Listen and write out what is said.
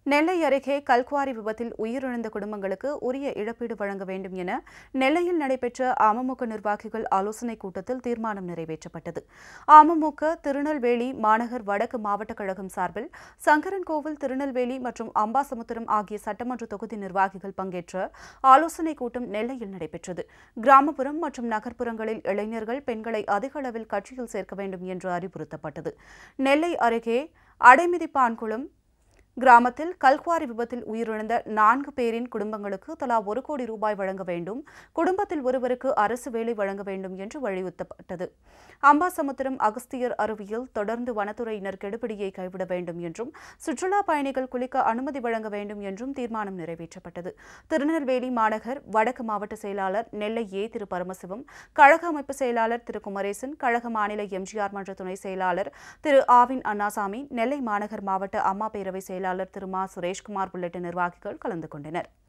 நெல்லை அருகே கல்குவாரி விபத்தில் உயிரிழந்த குடும்பங்களுக்கு உரிய இழப்பீடு வழங்க வேண்டும் என நெல்லையில் நடைபெற்ற அமமுக நிர்வாகிகள் ஆலோசனைக் கூட்டத்தில் தீர்மானம் நிறைவேற்றப்பட்டது அமமுக திருநெல்வேலி மாநகர் வடக்கு மாவட்ட கழகம் சார்பில் சங்கரன்கோவில் திருநெல்வேலி மற்றும் அம்பாசமுத்திரம் ஆகிய சட்டமன்ற தொகுதி நிர்வாகிகள் பங்கேற்ற ஆலோசனைக் கூட்டம் நெல்லையில் நடைபெற்றது கிராமப்புறம் மற்றும் நகர்ப்புறங்களில் இளைஞர்கள் பெண்களை அதிக அளவில் கட்சியில் சேர்க்க வேண்டும் என்று அறிவுறுத்தப்பட்டது நெல்லை அருகே அடைமிதிப்பான்குளம் கிராமத்தில் கல்குவாரி விபத்தில் உயிரிழந்த நான்கு பேரின் குடும்பங்களுக்கு தலா ஒரு கோடி ரூபாய் வழங்க வேண்டும் குடும்பத்தில் ஒருவருக்கு அரசு வேலை வழங்க வேண்டும் என்று வலியுறுத்தப்பட்டது அம்பாசமுத்திரம் அகஸ்தியர் அருவியில் தொடர்ந்து வனத்துறையினர் கெடுபிடியை கைவிட வேண்டும் என்றும் சுற்றுலா பயணிகள் குளிக்க அனுமதி வழங்க வேண்டும் என்றும் தீர்மானம் நிறைவேற்றப்பட்டது திருநெல்வேலி மாநகர் வடக்கு மாவட்ட செயலாளர் நெல்லை ஏ திரு பரமசிவம் கழக அமைப்பு செயலாளர் திரு குமரேசன் கழக மாநில எம்ஜிஆர் மன்ற துணை செயலாளர் திரு ஆவின் அண்ணாசாமி நெல்லை மாநகர் மாவட்ட அம்மா பேரவை செயலாளர் திரு மா சுரேஷ்குமார் உள்ளிட்ட நிர்வாகிகள் கலந்து கொண்டனர்